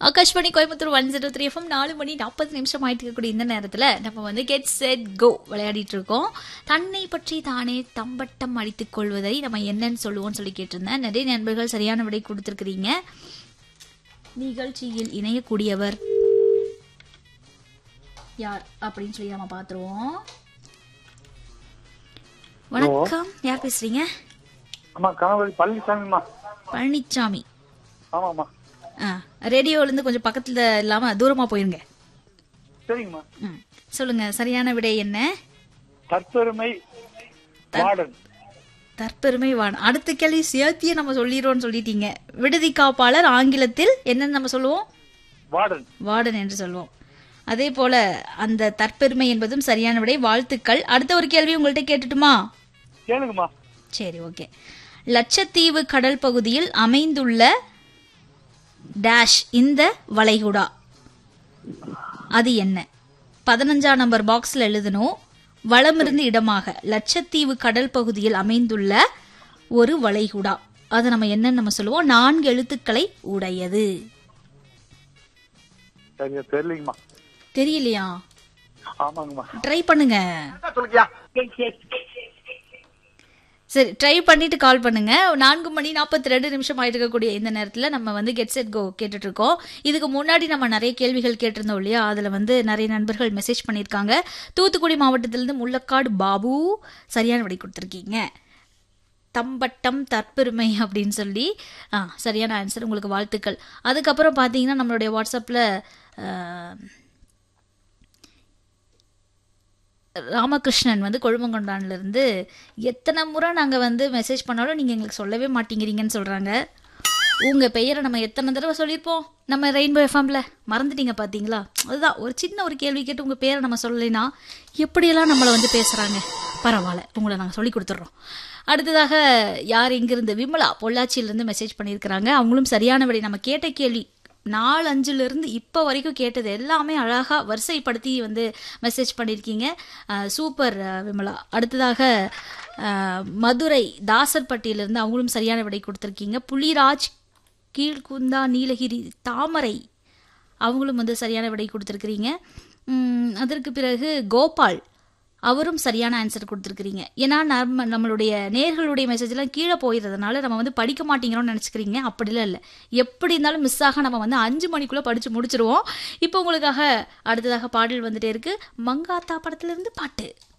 Akashvani Coimbatore one zero three FM நாலு மணி நாற்பது நிமிஷம் ஆயிட்டு இருக்கக்கூடிய இந்த நேரத்தில் நம்ம வந்து கெட் செட் கோ விளையாடிட்டு இருக்கோம் தன்னை பற்றி தானே தம்பட்டம் அடித்துக் கொள்வதை நம்ம என்னன்னு சொல்லுவோம்னு சொல்லி கேட்டிருந்தேன் நிறைய நண்பர்கள் சரியான விடை கொடுத்துருக்கிறீங்க நிகழ்ச்சியில் இணையக்கூடியவர் யார் அப்படின்னு சொல்லி நம்ம பார்த்துருவோம் வணக்கம் யார் பேசுறீங்க அம்மா கணவரி பழனிசாமிம்மா பழனிச்சாமி ஆமாம்மா ஆ ரேடியோல இருந்து கொஞ்சம் பக்கத்துல இல்லாம தூரமா போயிருங்க சரிங்கம்மா ம் சொல்லுங்க சரியான விடை என்ன தற்பெருமை மாடர்ன் தற்பெருமை வான் அடுத்த கேள்வி சேர்த்தியே நம்ம சொல்லிடுறோம்னு சொல்லிட்டீங்க விடுதி காப்பாளர் ஆங்கிலத்தில் என்னன்னு நம்ம சொல்லுவோம் வார்டன் வார்டன் என்று சொல்லுவோம் அதே போல அந்த தற்பெருமை என்பதும் சரியான விடை வாழ்த்துக்கள் அடுத்த ஒரு கேள்வி உங்கள்கிட்ட கேட்டுட்டுமா கேளுங்கம்மா சரி ஓகே லட்சத்தீவு கடல் பகுதியில் அமைந்துள்ள டேஷ் இந்த வளைகுடா அது என்ன பதினஞ்சாம் நம்பர் பாக்ஸ்ல எழுதணும் வளமிருந்து இடமாக லட்சத்தீவு கடல் பகுதியில் அமைந்துள்ள ஒரு வளைகுடா அதை நம்ம என்னன்னு நம்ம சொல்லுவோம் நான்கு எழுத்துக்களை உடையது சரியா தெரியலங்கம்மா தெரியலையா ஆமாங்கம்மா ட்ரை பண்ணுங்க சொல்லுங்கய்யா சரி ட்ரை பண்ணிட்டு கால் பண்ணுங்க நான்கு மணி நாற்பத்தி ரெண்டு நிமிஷம் ஆயிட்டு இருக்கக்கூடிய இந்த நேரத்தில் நம்ம வந்து கெட் செட் கோ கேட்டுட்டு இருக்கோம் இதுக்கு முன்னாடி நம்ம நிறைய கேள்விகள் கேட்டிருந்தோம் இல்லையா அதில் வந்து நிறைய நண்பர்கள் மெசேஜ் பண்ணியிருக்காங்க தூத்துக்குடி மாவட்டத்திலிருந்து முள்ளக்காடு பாபு சரியான விடை கொடுத்துருக்கீங்க தம்பட்டம் தற்பெருமை அப்படின்னு சொல்லி ஆ சரியான ஆன்சர் உங்களுக்கு வாழ்த்துக்கள் அதுக்கப்புறம் பார்த்தீங்கன்னா நம்மளுடைய வாட்ஸ்அப்பில் ராமகிருஷ்ணன் வந்து கொழுமங்கொண்டான்ல இருந்து எத்தனை முறை நாங்கள் வந்து மெசேஜ் பண்ணாலும் நீங்கள் எங்களுக்கு சொல்லவே மாட்டேங்கிறீங்கன்னு சொல்கிறாங்க உங்கள் பெயரை நம்ம எத்தனை தடவை சொல்லியிருப்போம் நம்ம ரெயின்போ எஃப்எம்ல மறந்துட்டீங்க பார்த்தீங்களா அதுதான் ஒரு சின்ன ஒரு கேள்வி கேட்டு உங்கள் பேரை நம்ம சொல்லலைன்னா எப்படியெல்லாம் நம்மளை வந்து பேசுகிறாங்க பரவாயில்ல உங்களை நாங்கள் சொல்லி கொடுத்துட்றோம் அடுத்ததாக யார் இங்கிருந்து விமலா பொள்ளாச்சியிலேருந்து மெசேஜ் பண்ணியிருக்கிறாங்க அவங்களும் சரியான விடை நம்ம கேட்ட கேள்வி நாலு அஞ்சுலேருந்து இப்போ வரைக்கும் கேட்டது எல்லாமே அழகாக வரிசைப்படுத்தி வந்து மெசேஜ் பண்ணியிருக்கீங்க அஹ் சூப்பர் அஹ் விமலா அடுத்ததாக அஹ் மதுரை தாசர்பட்டியிலேருந்து அவங்களும் சரியான விடை கொடுத்துருக்கீங்க புலிராஜ் கீழ்குந்தா நீலகிரி தாமரை அவங்களும் வந்து சரியான விடை கொடுத்துருக்கிறீங்க உம், அதற்கு பிறகு கோபால் அவரும் சரியான ஆன்சர் கொடுத்துருக்கிறீங்க ஏன்னா நம்ம நம்மளுடைய நேர்களுடைய மெசேஜ் எல்லாம் கீழே போயிடுறதுனால நம்ம வந்து படிக்க மாட்டேங்கிறோம்னு நினச்சிக்கிறீங்க அப்படிலாம் இல்லை எப்படி இருந்தாலும் மிஸ் ஆக நம்ம வந்து அஞ்சு மணிக்குள்ளே படித்து முடிச்சிருவோம் இப்போ உங்களுக்காக அடுத்ததாக பாடல் வந்துட்டே இருக்கு மங்காத்தா படத்துல இருந்து பாட்டு